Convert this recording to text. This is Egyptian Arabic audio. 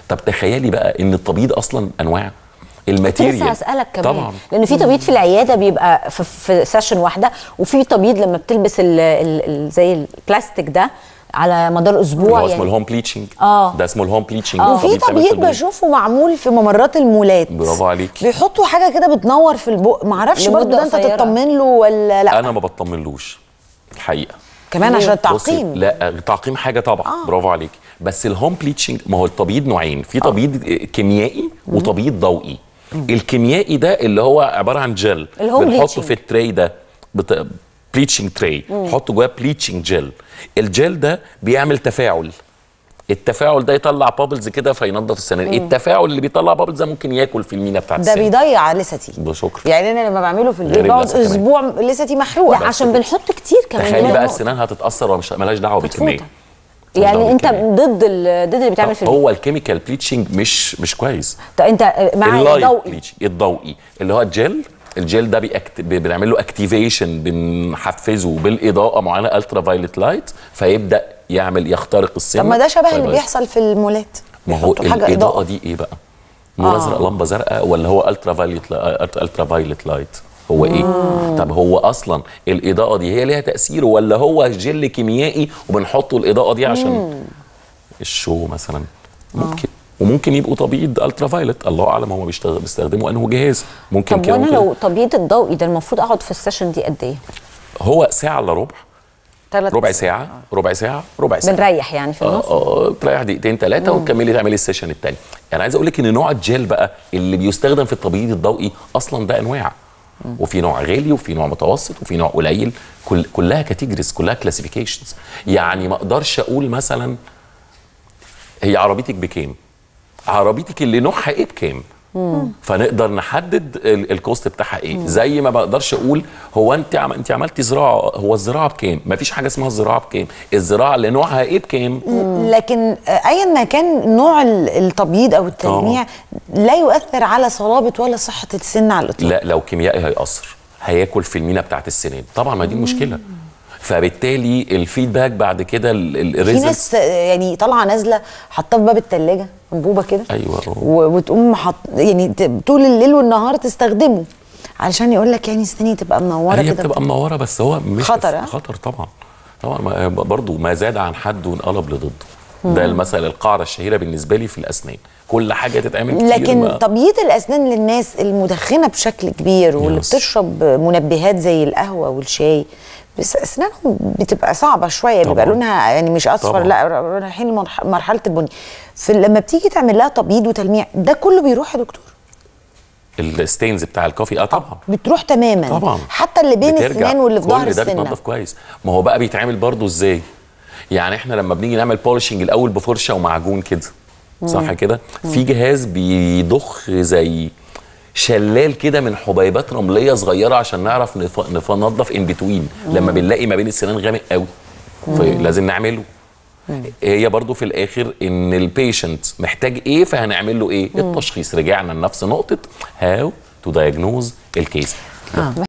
طب تخيلي بقى ان التبييض اصلا انواع كنت لسه الماتيريال هسألك كمان طبعا لأن في تبييض في العيادة بيبقى في, في سيشن واحدة وفي تبييض لما بتلبس ال ال ال زي البلاستيك ده على مدار اللي أسبوع هو اسمه يعني الهوم بليتشنج آه. ده اسمه الهوم بليتشنج وفي تبييض بشوفه معمول في ممرات المولات برافو عليك. بيحطوا حاجه كده بتنور في البق معرفش لمدة برضه ده انت قصيرة. تطمن له ولا لا انا ما بطمنلوش الحقيقه كمان ليه؟ عشان بصي، التعقيم لا التعقيم حاجه طبعا آه. برافو عليك بس الهوم بليتشنج ما هو التبييض نوعين في تبييض كيميائي وتبييض ضوئي الكيميائي ده اللي هو عباره عن جل الهوم بنحطه بليتشنج. في التري ده بت... بليتشنج تري حطه جواه بليتشنج جل الجل ده بيعمل تفاعل التفاعل ده يطلع بابلز كده فينظف السنان التفاعل اللي بيطلع بابلز ده ممكن ياكل في المينا بتاعت ده السنان بيضيع لستي ده شكرا يعني انا لما بعمله في البيت غير بقعد اللثة كمان. اسبوع لستي محروقه لا عشان بنحط كتير كمان تخيلي دي بقى نقطة. السنان هتتاثر ومش مالهاش دعوه بالكميه مفروضة. يعني انت ضد ال- ضد اللي بيتعمل في البيت هو الكيميكال بليتشنج مش مش كويس طب انت معايا اللايت ضوئي بليتشنج الضوئي اللي هو الجل الجل ده بيأكت... بي- بنعمل له اكتيفيشن بنحفزه بالاضاءه معينه الترا فايلت لايت فيبدا يعمل يخترق السن طب ما ده شبه اللي فيبقى- بيحصل في المولات ما هو بيحطوا حاجه الاضاءه اضاءه دي ايه بقى؟ نور ازرق لمبه زرقاء ولا هو الترا فايلت الترا فايلت لايت هو ايه؟ طب هو اصلا الاضاءه دي هي ليها تاثير ولا هو جل كيميائي وبنحطه الاضاءه دي عشان الشو مثلا ممكن وممكن يبقوا تبييض الترا فايلت الله اعلم هم بيشتغل بيستخدموا انه جهاز ممكن طب كده وانا ممكن لو تبييض الضوئي ده المفروض اقعد في السيشن دي قد ايه؟ هو ساعه الا ربع تلات ربع ساعه ربع ساعه ربع ساعه بنريح يعني في النص اه اه تريح دقيقتين ثلاثه وتكملي تعملي السيشن الثاني يعني عايز اقول لك ان نوع الجel بقى اللي بيستخدم في التبييض الضوئي اصلا ده انواع وفي نوع غالي وفي نوع متوسط وفي نوع قليل كل كلها كاتيجوريز كلها كلاسيفيكيشنز يعني ما اقدرش اقول مثلا هي عربيتك بكام عربيتك اللي نوعها ايه بكام فنقدر نحدد ال- الكوست بتاعها ايه زي ما بقدرش اقول هو انت عم انت عملتي زراعه هو الزراعه بكام مفيش حاجه اسمها الزراعه بكام الزراعه اللي نوعها ايه بكام لكن آه، ايا ما كان نوع ال- التبييض او التلميع لا يؤثر على صلابه ولا صحه السن على الاطلاق لا لو كيميائي هيأثر هياكل في المينا بتاعت السنان طبعا ما دي المشكله فبالتالي الفيدباك بعد كده في الريزلتس ناس آه، يعني طالعه نازله حاطاه في باب الثلاجه انبوبه كده ايوه آه. و- وتقوم حط يعني ت- طول الليل والنهار تستخدمه علشان يقول لك يعني سناني تبقى منوره هي كده بتبقى منوره بس هو مش خطر، ها؟ خطر طبعا طبعا ما- برضو ما زاد عن حد وانقلب لضده ده المثل القاعده الشهيره بالنسبه لي في الاسنان كل حاجه تتعمل كتير لكن ما- تبييض الاسنان للناس المدخنه بشكل كبير واللي يس. بتشرب منبهات زي القهوه والشاي بس اسنانهم بتبقى صعبه شويه بيبقى طبعاً. لونها يعني مش اصفر طبعاً. لا ر- رايحين لمرح- مرحله البني فلما بتيجي تعمل لها تبييض وتلميع ده كله بيروح يا دكتور الستينز بتاع الكافي اه طبعا بتروح تماما طبعا حتى اللي بين بترجع. السنان واللي في كل ظهر ده السنه بيتنضف كويس ما هو بقى بيتعمل برضو ازاي يعني احنا لما بنيجي نعمل بولشنج الاول بفرشه ومعجون كده صح كده في جهاز بيضخ زي شلال كده من حبيبات رمليه صغيره عشان نعرف نف- نف- ننضف ان بتوين لما بنلاقي ما بين السنان غامق قوي فلازم نعمله هي برضو في الاخر ان البيشنت محتاج ايه فهنعمل له ايه التشخيص رجعنا لنفس نقطه هاو تو دايجنوز الكيس